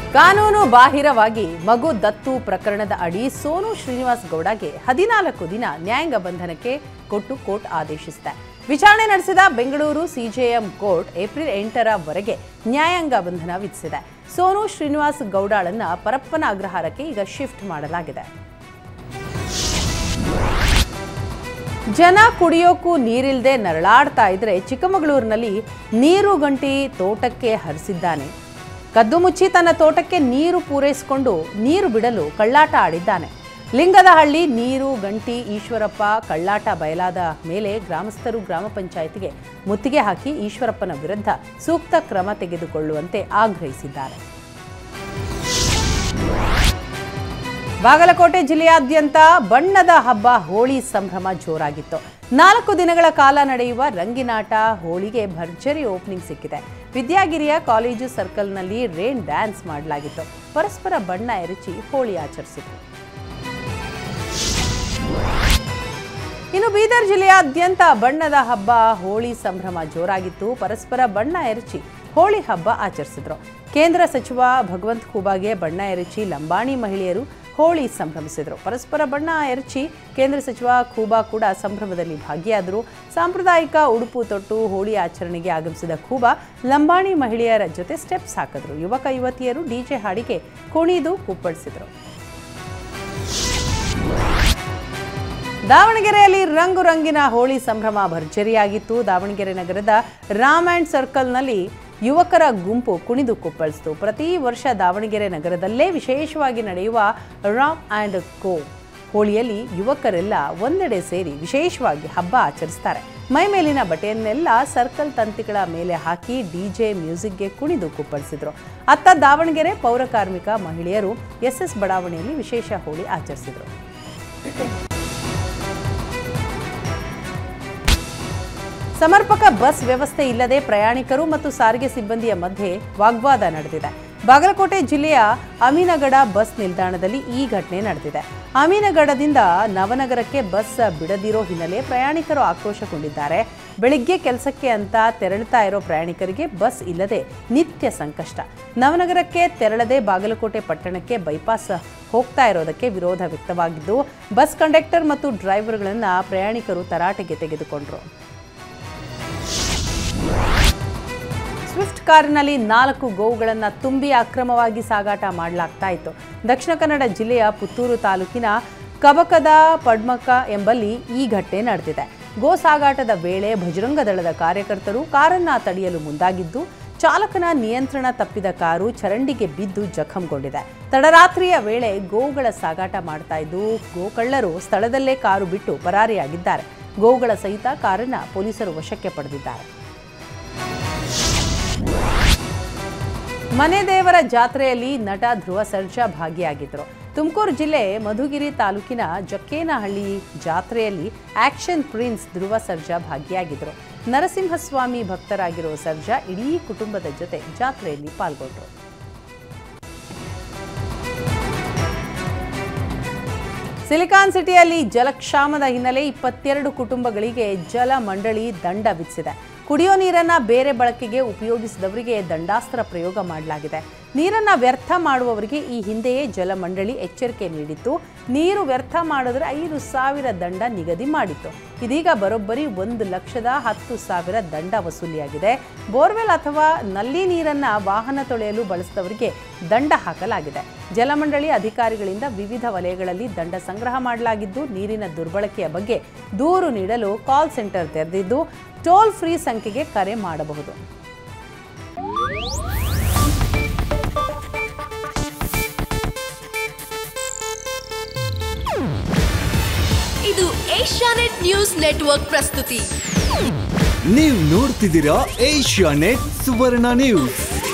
ಕಾನೂನು ಬಾಹಿರವಾಗಿ ಮಗು ದತ್ತು ಪ್ರಕರಣದ ಅಡಿ ಸೋನು ಶ್ರೀನಿವಾಸ್ ಗೌಡಗೆ ಹದಿನಾಲ್ಕು ದಿನ ನ್ಯಾಯಾಂಗ ಬಂಧನಕ್ಕೆ ಕೊಟ್ಟು ಕೋರ್ಟ್ ಆದೇಶಿಸಿದೆ ವಿಚಾರಣೆ ನಡೆಸಿದ ಬೆಂಗಳೂರು ಸಿಜೆಎಂ ಕೋರ್ಟ್ ಏಪ್ರಿಲ್ ಎಂಟರವರೆಗೆ ನ್ಯಾಯಾಂಗ ಬಂಧನ ವಿಧಿಸಿದೆ ಸೋನು ಶ್ರೀನಿವಾಸ್ ಗೌಡಾಳನ್ನ ಪರಪ್ಪನ ಅಗ್ರಹಾರಕ್ಕೆ ಈಗ ಶಿಫ್ಟ್ ಮಾಡಲಾಗಿದೆ ಜನ ಕುಡಿಯೋಕ್ಕೂ ನೀರಿಲ್ಲದೆ ನರಳಾಡ್ತಾ ಇದ್ರೆ ಚಿಕ್ಕಮಗಳೂರಿನಲ್ಲಿ ನೀರು ಗಂಟಿ ತೋಟಕ್ಕೆ ಹರಿಸಿದ್ದಾನೆ ಕದ್ದು ಮುಚ್ಚಿ ತನ್ನ ತೋಟಕ್ಕೆ ನೀರು ಪೂರೈಸಿಕೊಂಡು ನೀರು ಬಿಡಲು ಕಳ್ಳಾಟ ಆಡಿದ್ದಾನೆ ಲಿಂಗದಹಳ್ಳಿ ನೀರು ಗಂಟಿ ಈಶ್ವರಪ್ಪ ಕಳ್ಳಾಟ ಬಯಲಾದ ಮೇಲೆ ಗ್ರಾಮಸ್ಥರು ಗ್ರಾಮ ಪಂಚಾಯಿತಿಗೆ ಮುತ್ತಿಗೆ ಹಾಕಿ ಈಶ್ವರಪ್ಪನ ವಿರುದ್ಧ ಸೂಕ್ತ ಕ್ರಮ ತೆಗೆದುಕೊಳ್ಳುವಂತೆ ಆಗ್ರಹಿಸಿದ್ದಾರೆ ಬಾಗಲಕೋಟೆ ಜಿಲ್ಲೆಯಾದ್ಯಂತ ಬಣ್ಣದ ಹಬ್ಬ ಹೋಳಿ ಸಂಭ್ರಮ ಜೋರಾಗಿತ್ತು ನಾಲ್ಕು ದಿನಗಳ ಕಾಲ ನಡೆಯುವ ರಂಗಿನಾಟ ಹೋಳಿಗೆ ಭರ್ಜರಿ ಓಪನಿಂಗ್ ಸಿಕ್ಕಿದೆ ವಿದ್ಯಾಗಿರಿಯ ಕಾಲೇಜು ಸರ್ಕಲ್ನಲ್ಲಿ ರೇನ್ ಡ್ಯಾನ್ಸ್ ಮಾಡಲಾಗಿತ್ತು ಪರಸ್ಪರ ಬಣ್ಣ ಎರಚಿ ಹೋಳಿ ಆಚರಿಸಿತು ಇನ್ನು ಬೀದರ್ ಜಿಲ್ಲೆಯಾದ್ಯಂತ ಬಣ್ಣದ ಹಬ್ಬ ಹೋಳಿ ಸಂಭ್ರಮ ಜೋರಾಗಿತ್ತು ಪರಸ್ಪರ ಬಣ್ಣ ಎರಚಿ ಹೋಳಿ ಹಬ್ಬ ಆಚರಿಸಿದ್ರು ಕೇಂದ್ರ ಸಚಿವ ಭಗವಂತ್ ಖೂಬಾಗೆ ಬಣ್ಣ ಎರಚಿ ಲಂಬಾಣಿ ಮಹಿಳೆಯರು ಹೋಳಿ ಸಂಭ್ರಮಿಸಿದರು ಪರಸ್ಪರ ಬಣ್ಣ ಎರಚಿ ಕೇಂದ್ರ ಸಚಿವ ಖೂಬಾ ಕೂಡ ಸಂಭ್ರಮದಲ್ಲಿ ಭಾಗಿಯಾದರು ಸಾಂಪ್ರದಾಯಿಕ ಉಡುಪು ತೊಟ್ಟು ಹೋಳಿ ಆಚರಣೆಗೆ ಆಗಮಿಸಿದ ಖೂಬಾ ಲಂಬಾಣಿ ಮಹಿಳೆಯರ ಜೊತೆ ಸ್ಟೆಪ್ಸ್ ಹಾಕಿದ್ರು ಯುವಕ ಯುವತಿಯರು ಡಿಜೆ ಹಾಡಿಗೆ ಕುಣಿದು ಕುಪ್ಪಳಿಸಿದರು ದಾವಣಗೆರೆಯಲ್ಲಿ ರಂಗು ರಂಗಿನ ಹೋಳಿ ಸಂಭ್ರಮ ಭರ್ಜರಿಯಾಗಿತ್ತು ದಾವಣಗೆರೆ ನಗರದ ರಾಮ್ ಆ್ಯಂಡ್ ಸರ್ಕಲ್ನಲ್ಲಿ ಯುವಕರ ಗುಂಪು ಕುಣಿದು ಕುಪ್ಪಳಿಸಿತು ಪ್ರತಿ ವರ್ಷ ದಾವಣಗೆರೆ ನಗರದಲ್ಲೇ ವಿಶೇಷವಾಗಿ ನಡೆಯುವ ರಾಮ್ ಆ್ಯಂಡ್ ಕೋ ಹೋಳಿಯಲ್ಲಿ ಯುವಕರೆಲ್ಲ ಒಂದೆಡೆ ಸೇರಿ ವಿಶೇಷವಾಗಿ ಹಬ್ಬ ಆಚರಿಸ್ತಾರೆ ಮೈ ಮೇಲಿನ ಬಟ್ಟೆಯನ್ನೆಲ್ಲ ಸರ್ಕಲ್ ತಂತಿಗಳ ಮೇಲೆ ಹಾಕಿ ಡಿಜೆ ಮ್ಯೂಸಿಕ್ಗೆ ಕುಣಿದು ಕುಪ್ಪಳಿಸಿದ್ರು ಅತ್ತ ದಾವಣಗೆರೆ ಪೌರ ಕಾರ್ಮಿಕ ಮಹಿಳೆಯರು ಎಸ್ಎಸ್ ಬಡಾವಣೆಯಲ್ಲಿ ವಿಶೇಷ ಹೋಳಿ ಆಚರಿಸಿದರು ಸಮರ್ಪಕ ಬಸ್ ವ್ಯವಸ್ಥೆ ಇಲ್ಲದೆ ಪ್ರಯಾಣಿಕರು ಮತ್ತು ಸಾರಿಗೆ ಸಿಬ್ಬಂದಿಯ ಮಧ್ಯೆ ವಾಗ್ವಾದ ನಡೆದಿದೆ ಬಾಗಲಕೋಟೆ ಜಿಲ್ಲೆಯ ಅಮೀನಗಡ ಬಸ್ ನಿಲ್ದಾಣದಲ್ಲಿ ಈ ಘಟನೆ ನಡೆದಿದೆ ಅಮೀನಗಡದಿಂದ ನವನಗರಕ್ಕೆ ಬಸ್ ಬಿಡದಿರೋ ಹಿನ್ನೆಲೆ ಪ್ರಯಾಣಿಕರು ಆಕ್ರೋಶಗೊಂಡಿದ್ದಾರೆ ಬೆಳಿಗ್ಗೆ ಕೆಲಸಕ್ಕೆ ಅಂತ ತೆರಳುತ್ತಾ ಇರೋ ಪ್ರಯಾಣಿಕರಿಗೆ ಬಸ್ ಇಲ್ಲದೆ ನಿತ್ಯ ಸಂಕಷ್ಟ ನವನಗರಕ್ಕೆ ತೆರಳದೆ ಬಾಗಲಕೋಟೆ ಪಟ್ಟಣಕ್ಕೆ ಬೈಪಾಸ್ ಹೋಗ್ತಾ ಇರೋದಕ್ಕೆ ವಿರೋಧ ವ್ಯಕ್ತವಾಗಿದ್ದು ಬಸ್ ಕಂಡಕ್ಟರ್ ಮತ್ತು ಡ್ರೈವರ್ಗಳನ್ನು ಪ್ರಯಾಣಿಕರು ತರಾಟೆಗೆ ತೆಗೆದುಕೊಂಡರು ಸ್ವಿಫ್ಟ್ ಕಾರಿನಲ್ಲಿ ನಾಲ್ಕು ಗೋವುಗಳನ್ನು ತುಂಬಿ ಅಕ್ರಮವಾಗಿ ಸಾಗಾಟ ಮಾಡಲಾಗ್ತಾ ಇತ್ತು ದಕ್ಷಿಣ ಕನ್ನಡ ಜಿಲ್ಲೆಯ ಪುತ್ತೂರು ತಾಲೂಕಿನ ಕಬಕದ ಪಡ್ಮಕ ಎಂಬಲ್ಲಿ ಈ ಘಟನೆ ನಡೆದಿದೆ ಗೋ ಸಾಗಾಟದ ವೇಳೆ ಭಜರಂಗ ದಳದ ಕಾರ್ಯಕರ್ತರು ಕಾರನ್ನ ತಡೆಯಲು ಮುಂದಾಗಿದ್ದು ಚಾಲಕನ ನಿಯಂತ್ರಣ ತಪ್ಪಿದ ಕಾರು ಚರಂಡಿಗೆ ಬಿದ್ದು ಜಖಂಗೊಂಡಿದೆ ತಡರಾತ್ರಿಯ ವೇಳೆ ಗೋವುಗಳ ಸಾಗಾಟ ಮಾಡ್ತಾ ಇದ್ದು ಗೋಕಳ್ಳರು ಸ್ಥಳದಲ್ಲೇ ಕಾರು ಬಿಟ್ಟು ಪರಾರಿಯಾಗಿದ್ದಾರೆ ಗೋವುಗಳ ಸಹಿತ ಕಾರನ್ನ ಪೊಲೀಸರು ವಶಕ್ಕೆ ಪಡೆದಿದ್ದಾರೆ ಮನೆ ದೇವರ ಜಾತ್ರೆಯಲ್ಲಿ ನಟ ಧ್ರುವ ಸರ್ಜಾ ಭಾಗಿಯಾಗಿದ್ದರು ತುಮಕೂರು ಜಿಲ್ಲೆ ಮಧುಗಿರಿ ತಾಲೂಕಿನ ಜಕ್ಕೇನಹಳ್ಳಿ ಜಾತ್ರೆಯಲ್ಲಿ ಆಕ್ಷನ್ ಪ್ರಿನ್ಸ್ ಧ್ರುವ ಸರ್ಜಾ ಭಾಗಿಯಾಗಿದ್ದರು ನರಸಿಂಹಸ್ವಾಮಿ ಭಕ್ತರಾಗಿರೋ ಸರ್ಜಾ ಇಡೀ ಕುಟುಂಬದ ಜೊತೆ ಜಾತ್ರೆಯಲ್ಲಿ ಪಾಲ್ಗೊಂಡರು ಸಿಲಿಕಾನ್ ಸಿಟಿಯಲ್ಲಿ ಜಲಕ್ಷಾಮದ ಹಿನ್ನೆಲೆ ಇಪ್ಪತ್ತೆರಡು ಕುಟುಂಬಗಳಿಗೆ ಜಲ ಮಂಡಳಿ ದಂಡ ವಿಧಿಸಿದೆ ಕುಡಿಯೋ ನೀರನ್ನ ಬೇರೆ ಬಳಕೆಗೆ ಉಪಯೋಗಿಸಿದವರಿಗೆ ದಂಡಾಸ್ತ್ರ ಪ್ರಯೋಗ ಮಾಡಲಾಗಿದೆ ನೀರನ್ನ ವ್ಯರ್ಥ ಮಾಡುವವರಿಗೆ ಈ ಹಿಂದೆಯೇ ಜಲಮಂಡಳಿ ಎಚ್ಚರಿಕೆ ನೀಡಿತ್ತು ನೀರು ವ್ಯರ್ಥ ಮಾಡಿದ್ರೆ ಐದು ಸಾವಿರ ದಂಡ ನಿಗದಿ ಮಾಡಿತ್ತು ಇದೀಗ ಬರೋಬ್ಬರಿ ಒಂದು ಲಕ್ಷದ ಹತ್ತು ಸಾವಿರ ದಂಡ ವಸೂಲಿಯಾಗಿದೆ ಬೋರ್ವೆಲ್ ಅಥವಾ ನಲ್ಲಿ ನೀರನ್ನ ವಾಹನ ತೊಳೆಯಲು ಬಳಸಿದವರಿಗೆ ದಂಡ ಹಾಕಲಾಗಿದೆ ಜಲಮಂಡಳಿ ಅಧಿಕಾರಿಗಳಿಂದ ವಿವಿಧ ವಲಯಗಳಲ್ಲಿ ದಂಡ ಸಂಗ್ರಹ ಮಾಡಲಾಗಿದ್ದು ನೀರಿನ ದುರ್ಬಳಕೆಯ ಬಗ್ಗೆ ದೂರು ನೀಡಲು ಕಾಲ್ ಸೆಂಟರ್ ತೆರೆದಿದ್ದು ಟೋಲ್ ಫ್ರೀ ಸಂಖ್ಯೆಗೆ ಕರೆ ಮಾಡಬಹುದು ಇದು ಏಷ್ಯಾನೆಟ್ ನ್ಯೂಸ್ ನೆಟ್ವರ್ಕ್ ಪ್ರಸ್ತುತಿ ನೀವು ನೋಡ್ತಿದ್ದೀರಾ ಏಷ್ಯಾ ನೆಟ್ ಸುವರ್ಣ ನ್ಯೂಸ್